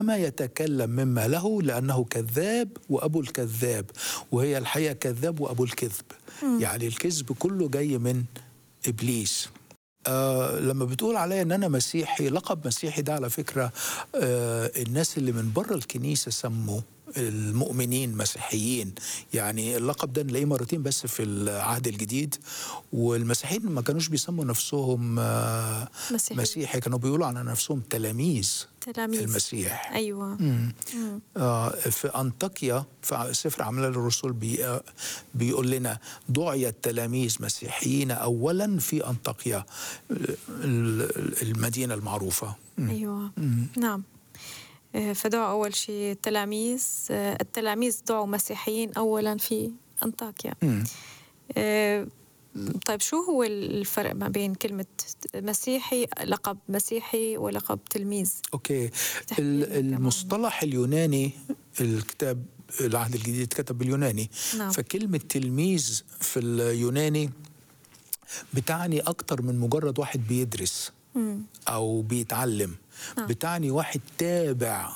ما يتكلم مما له لأنه كذاب وأبو الكذاب وهي الحقيقة كذاب وأبو الكذب يعني الكذب كله جاي من إبليس آه لما بتقول عليا ان انا مسيحي لقب مسيحي ده على فكره آه الناس اللي من بره الكنيسه سموا المؤمنين مسيحيين يعني اللقب ده نلاقيه مرتين بس في العهد الجديد والمسيحيين ما كانوش بيسموا نفسهم آه مسيحي. مسيحي كانوا بيقولوا على نفسهم تلاميذ تلاميذ المسيح ايوه مم. آه في أنطاكيا في سفر أعمال الرسل بي آه بيقول لنا دعي التلاميذ مسيحيين أولا في أنطاكيا ال- ال- المدينة المعروفة مم. ايوه نعم آه، فدعوا اول شيء التلاميذ آه، التلاميذ دعوا مسيحيين اولا في انطاكيا مم. آه، طيب شو هو الفرق ما بين كلمة مسيحي لقب مسيحي ولقب تلميذ؟ أوكي تحكي ال- لنا كمان. المصطلح اليوناني الكتاب العهد الجديد اتكتب باليوناني نعم. فكلمة تلميذ في اليوناني بتعني أكتر من مجرد واحد بيدرس مم. أو بيتعلم نعم. بتعني واحد تابع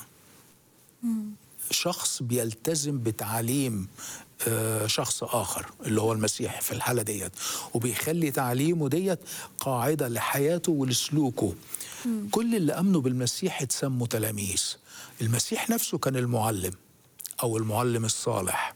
شخص بيلتزم بتعليم آه، شخص آخر اللي هو المسيح في الحالة ديت وبيخلي تعليمه ديت قاعدة لحياته ولسلوكه كل اللي أمنوا بالمسيح اتسموا تلاميذ المسيح نفسه كان المعلم أو المعلم الصالح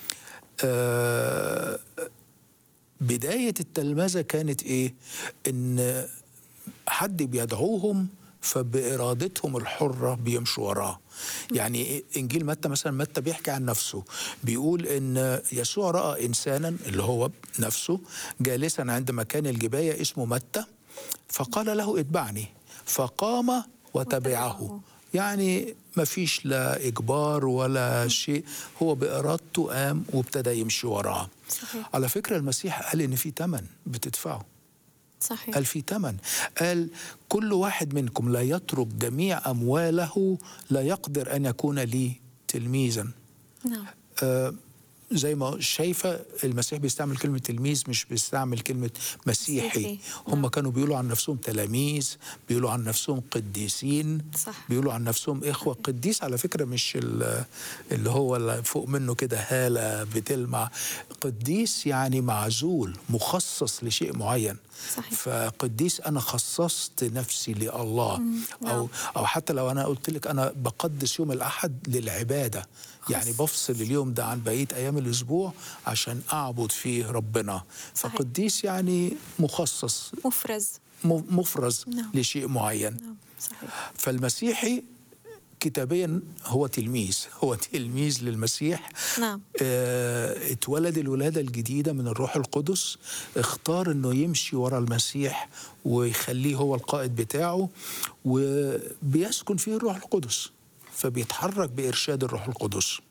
آه، بداية التلمذة كانت إيه؟ إن حد بيدعوهم فبإرادتهم الحرة بيمشوا وراه يعني إيه؟ إنجيل متى مثلا متى بيحكي عن نفسه بيقول إن يسوع رأى إنسانا اللي هو نفسه جالسا عند مكان الجباية اسمه متى فقال له اتبعني فقام وتبعه وتبعه. يعني ما فيش لا إجبار ولا شيء هو بإرادته قام وابتدى يمشي وراه صحيح على فكرة المسيح قال إن في تمن بتدفعه صحيح قال في تمن قال كل واحد منكم لا يترك جميع أمواله لا يقدر أن يكون لي تلميذا نعم آه زي ما شايفة المسيح بيستعمل كلمة تلميذ مش بيستعمل كلمة مسيحي مسيحي. هم نعم. كانوا بيقولوا عن نفسهم تلاميذ بيقولوا عن نفسهم قديسين صح بيقولوا عن نفسهم إخوة قديس على فكرة مش ال- اللي هو اللي فوق منه كده هالة بتلمع قديس يعني معزول مخصص لشيء معين صحيح. فقديس أنا خصصت نفسي لله نعم. أو أو حتى لو أنا قلت لك أنا بقدس يوم الأحد للعبادة يعني خص. بفصل اليوم ده عن بقية أيام الأسبوع عشان أعبد فيه ربنا صحيح. فقديس يعني مخصص مفرز م- مفرز نعم. لشيء معين نعم صحيح فالمسيحي كتابيا هو تلميذ هو تلميذ للمسيح نعم آه، اتولد الولادة الجديدة من الروح القدس اختار انه يمشي ورا المسيح ويخليه هو القائد بتاعه وبيسكن فيه الروح القدس فبيتحرك بإرشاد الروح القدس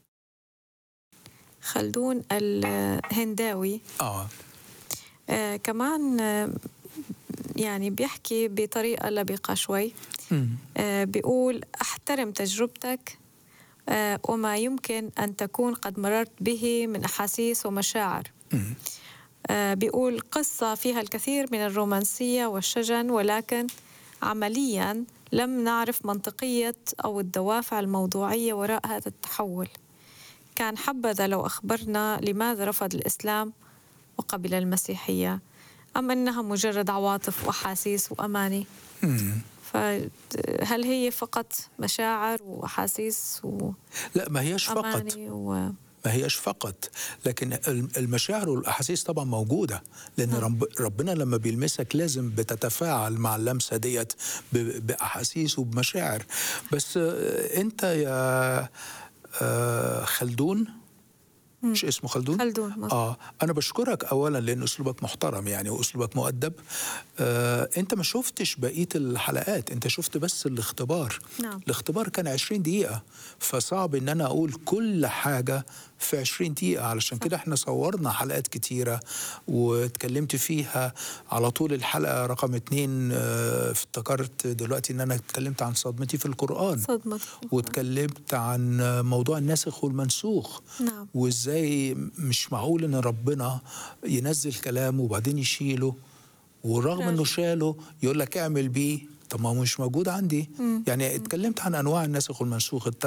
خلدون الهنداوي اه آه كمان آه يعني بيحكي بطريقة لبقة شوي مم. آه بيقول أحترم تجربتك آه وما يمكن أن تكون قد مررت به من أحاسيس ومشاعر مم. آه بيقول قصة فيها الكثير من الرومانسية والشجن ولكن عمليا لم نعرف منطقية أو الدوافع الموضوعية وراء هذا التحول كان حبذا لو أخبرنا لماذا رفض الإسلام وقبل المسيحية أم أنها مجرد عواطف وأحاسيس وأماني مم. فهل هي فقط مشاعر وأحاسيس لا ما هيش فقط وأماني و... ما هيش فقط لكن الم- المشاعر والاحاسيس طبعا موجوده لان رب ربنا لما بيلمسك لازم بتتفاعل مع اللمسه ديت ب- باحاسيس وبمشاعر بس آه، انت يا آه، خلدون مش اسمه خلدون خلدون مظبوط. اه انا بشكرك اولا لان اسلوبك محترم يعني واسلوبك مؤدب آه انت ما شفتش بقيه الحلقات انت شفت بس الاختبار نعم. الاختبار كان 20 دقيقه فصعب ان انا اقول كل حاجه في 20 دقيقه علشان كده احنا صورنا حلقات كتيره واتكلمت فيها على طول الحلقه رقم اتنين آه افتكرت دلوقتي ان انا اتكلمت عن صدمتي في القران صدمة واتكلمت عن موضوع الناسخ والمنسوخ نعم. وازاي مش معقول ان ربنا ينزل كلامه وبعدين يشيله ورغم راجع. انه شاله يقول لك اعمل بيه طب ما هو مش موجود عندي يعني اتكلمت عن انواع الناسخ والمنسوخ